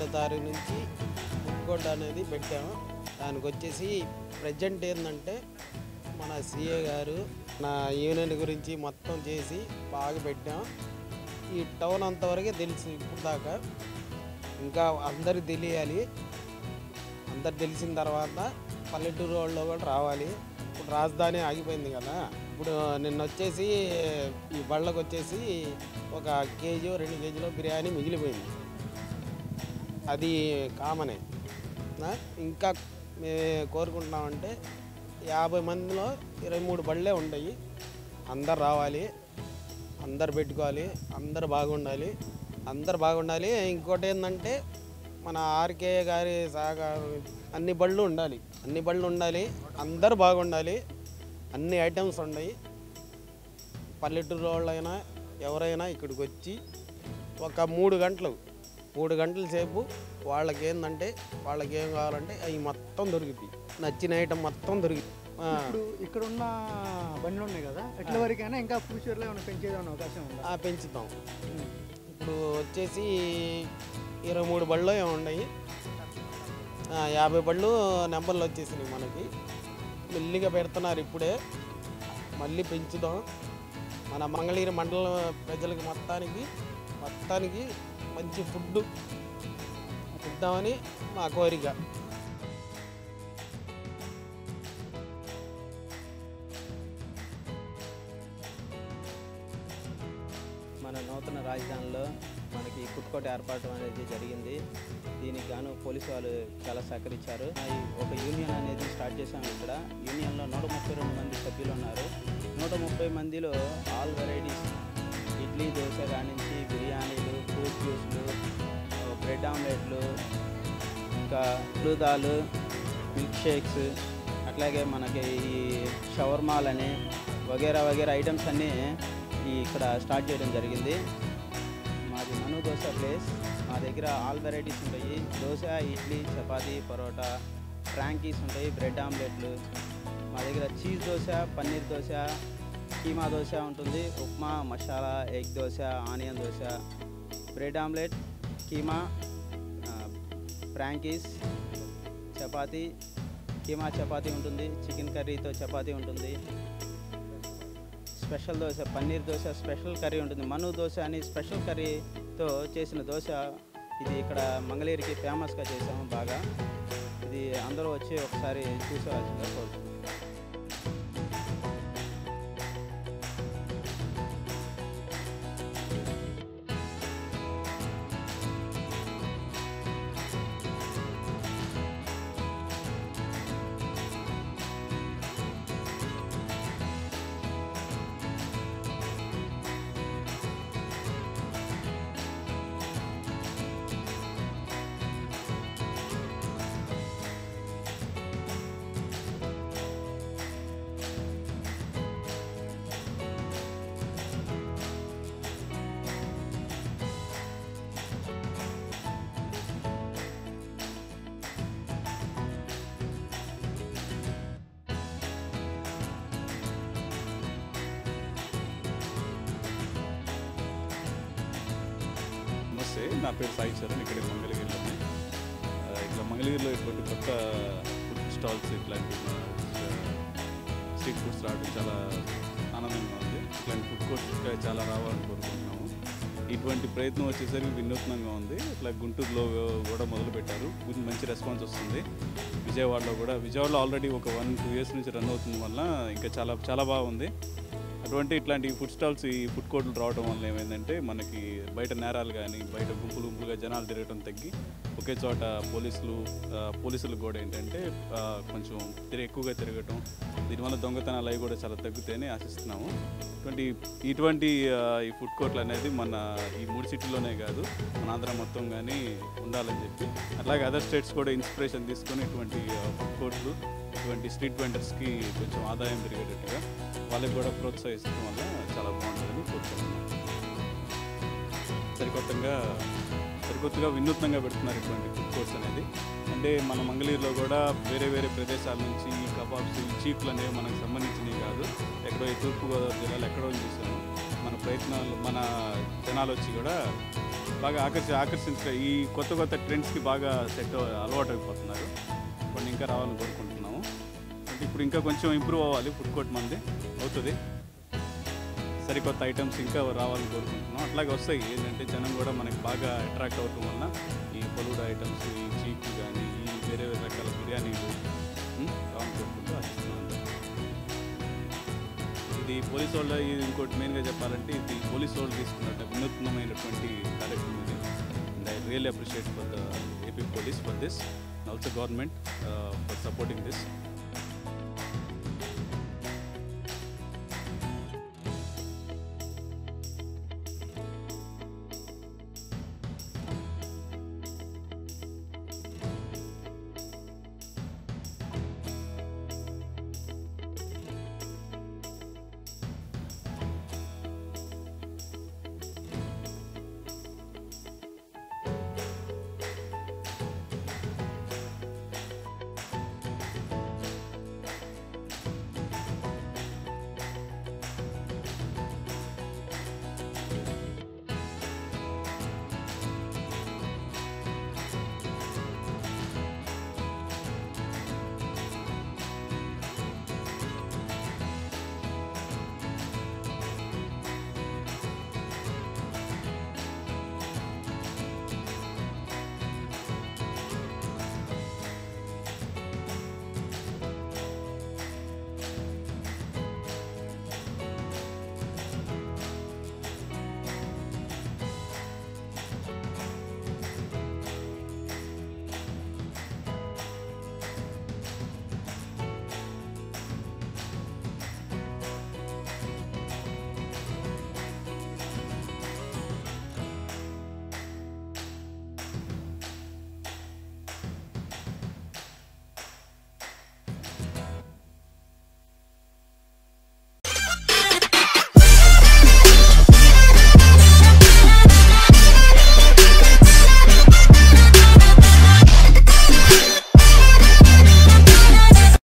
ఒకటో తారీఖు నుంచి ఫుడ్ కోర్ట్ అనేది పెట్టాము దానికి వచ్చేసి ప్రజెంట్ ఏంటంటే మన సీఏ గారు నా యూనియన్ గురించి మొత్తం చేసి బాగా పెట్టాం ఈ టౌన్ అంతవరకే తెలుసు ఇప్పుడు దాకా ఇంకా అందరికి తెలియాలి అందరు తెలిసిన తర్వాత పల్లెటూరు వాళ్ళు కూడా రావాలి ఇప్పుడు రాజధాని ఆగిపోయింది కదా ఇప్పుడు నిన్న వచ్చేసి ఈ బళ్ళకు వచ్చేసి ఒక కేజీ రెండు కేజీలో బిర్యానీ మిగిలిపోయింది అది కామనే నా? ఇంకా మేము కోరుకుంటున్నామంటే యాభై మందిలో ఇరవై మూడు బళ్ళే ఉంటాయి అందరు రావాలి అందరు పెట్టుకోవాలి అందరు బాగుండాలి అందరు బాగుండాలి ఇంకోటి ఏంటంటే మన ఆర్కే గారి సహకారం అన్ని బళ్ళు ఉండాలి అన్ని బళ్ళు ఉండాలి అందరు బాగుండాలి అన్ని ఐటమ్స్ ఉన్నాయి పల్లెటూరు వాళ్ళైనా ఎవరైనా ఇక్కడికి వచ్చి ఒక మూడు గంటలు మూడు గంటల సేపు వాళ్ళకి ఏంటంటే వాళ్ళకి ఏం కావాలంటే అవి మొత్తం దొరుకుతాయి నచ్చిన ఐటమ్ మొత్తం దొరుకుతాయి ఆ, ఇప్పుడు ఇక్కడ ఉన్న బండ్లు ఉన్నాయి కదా ఎట్ల వరకైనా ఇంకా ఫ్యూచర్లో ఏమైనా పెంచేది అనే అవకాశం ఉందా ఆ, పెంచుతాం ఇప్పుడు వచ్చేసి ఇరవై మూడు బళ్ళు ఏమో ఉన్నాయి ఆ, యాభై బళ్ళు నెంబర్లు వచ్చేసినాయి మనకి మెల్లిగా పెడుతున్నారు ఇప్పుడే మళ్ళీ పెంచుదాం మన మంగళగిరి మండలం ప్రజలకు మొత్తానికి మొత్తానికి మంచి ఫుడ్ ఇద్దామని మా కోరిక మన నూతన రాజధానిలో మనకి ఫుడ్ కోర్ట్ ఏర్పాటు అనేది జరిగింది దీనికి గాను పోలీసు వాళ్ళు చాలా సహకరించారు ఈ ఒక యూనియన్ అనేది స్టార్ట్ చేశాము ఇక్కడ యూనియన్లో నూట ముప్పై రెండు మంది సభ్యులు ఉన్నారు నూట ముప్పై మందిలో ఆల్ వెరైటీస్ ఇడ్లీ దోశ కానించి బిర్యానీలు ఫ్రూట్ జ్యూస్లు బ్రెడ్ ఆమ్లెట్లు ఇంకా ఫ్లూదాలు మిల్క్ షేక్స్ అట్లాగే మనకి ఈ షవర్మాలని వగేరా వగేరా ఐటమ్స్ అన్నీ ఈ ఇక్కడ స్టార్ట్ చేయడం జరిగింది మాది మను దోశ ప్లేస్ మా దగ్గర ఆల్ వెరైటీస్ ఉంటాయి దోశ ఇడ్లీ చపాతీ పరోటా ఫ్రాంకీస్ ఉంటాయి బ్రెడ్ ఆమ్లెట్లు మా దగ్గర చీజ్ దోశ పన్నీర్ దోశ కీమా దోశ ఉంటుంది upma masala egg dosa onion dosa bread omelette keema frankies chapati keema chapati ఉంటుంది చికెన్ కర్రీతో చపాతీ ఉంటుంది special dosa paneer dosa special curry ఉంటుంది మను దోశ అని స్పెషల్ కర్రీతో చేసిన దోశ ఇది ఇక్కడ మంగళగిరికి ఫేమస్గా చేసాము బాగా ఇది అందరూ వచ్చి ఒకసారి చూసేవాల్సిందిగా కోరుతున్నాను నమస్తే నా పేరు సాయి చరణ్ ఇక్కడ మంగళగిరిలోనే ఆ, ఇట్లా మంగళగిరిలో ఇటువంటి కొత్త ఫుడ్ స్టాల్స్ ఇట్లాంటి స్ట్రీట్ ఫుడ్స్ రావడం చాలా ఆనందంగా ఉంది ఇట్లాంటి ఫుడ్ కోర్ట్స్ ఇంకా చాలా రావాలని కోరుకుంటున్నాము ఇటువంటి ప్రయత్నం వచ్చేసరికి వినూత్నంగా ఉంది ఇట్లా గుంటూరులో కూడా మొదలు పెట్టారు కొంచెం మంచి రెస్పాన్స్ వస్తుంది విజయవాడలో కూడా విజయవాడలో ఆల్రెడీ ఒక వన్ టూ ఇయర్స్ నుంచి రన్ అవుతుంది వల్ల ఇంకా చాలా చాలా బాగుంది అటువంటి ఇట్లాంటి ఫుడ్ స్టాల్స్ ఈ ఫుడ్ కోర్టులు రావడం వల్ల ఏమైందంటే మనకి బయట నేరాలు కానీ బయట గుంపులు గుంపులుగా జనాలు తిరగడం తగ్గి ఒకే చోట పోలీసులు ఆ, పోలీసులు కూడా ఏంటంటే ఆ, కొంచెం తిరిగి ఎక్కువగా తిరగటం దీనివల్ల దొంగతనాలు అవి కూడా చాలా తగ్గుతాయని ఆశిస్తున్నాము ఇటువంటి ఇటువంటి ఆ, ఈ ఫుడ్ కోర్టులు అనేది మన ఈ మూడు సిటీలోనే కాదు మన ఆంధ్ర మొత్తం కానీ ఉండాలని చెప్పి అట్లాగే అదర్ స్టేట్స్ కూడా ఇన్స్పిరేషన్ తీసుకొని ఇటువంటి ఫుడ్ కోర్టులు ఇటువంటి స్ట్రీట్ వెండర్స్కి కొంచెం ఆదాయం పెరిగేటట్టుగా వాళ్ళకి కూడా ప్రోత్సహించడం వల్ల చాలా బాగుంటుందని కోరుకుంటున్నాను సరికొత్తగా సరికొత్తగా వినూత్నంగా పెడుతున్నారు ఇటువంటి ఫుడ్ కోర్ట్స్ అనేది అంటే మన మంగళగిరిలో కూడా వేరే వేరే ప్రదేశాల నుంచి ఈ కబాబ్స్ ఈ చీకులు అనేవి మనకు సంబంధించినవి కాదు ఎక్కడో ఈ తూర్పుగోదావరి జిల్లాలో ఎక్కడో చూసాము మన ప్రయత్నాలు మన జనాలు వచ్చి కూడా బాగా ఆకర్షి ఆకర్షించ ఈ కొత్త కొత్త ట్రెండ్స్కి బాగా సెట్ అలవాటు అయిపోతున్నారు కొన్ని ఇంకా రావాలని కోరుకుంటున్నాము అంటే ఇప్పుడు ఇంకా కొంచెం ఇంప్రూవ్ అవ్వాలి ఫుడ్ కోర్ట్ మంది అవుతుంది సరికొత్త ఐటమ్స్ ఇంకా రావాలని కోరుకుంటున్నాం అట్లాగే వస్తాయి ఏంటంటే జనం కూడా మనకి బాగా అట్రాక్ట్ అవటం వల్ల ఈ పొలుడు ఐటమ్స్ ఈ చీకు కానీ ఈ వేరే వేరే రకాల బిర్యానీలు ఉం, రావాలని కోరుకుంటూ ఆశిస్తున్నాను ఇది పోలీస్ వాళ్ళ ఇది ఇంకోటి మెయిన్గా చెప్పాలంటే ఇది పోలీస్ వాళ్ళు తీసుకున్నట్టు వినూత్నమైనటువంటి కార్యక్రమం ఇది and I really appreciate for the AP police for this also government for supporting this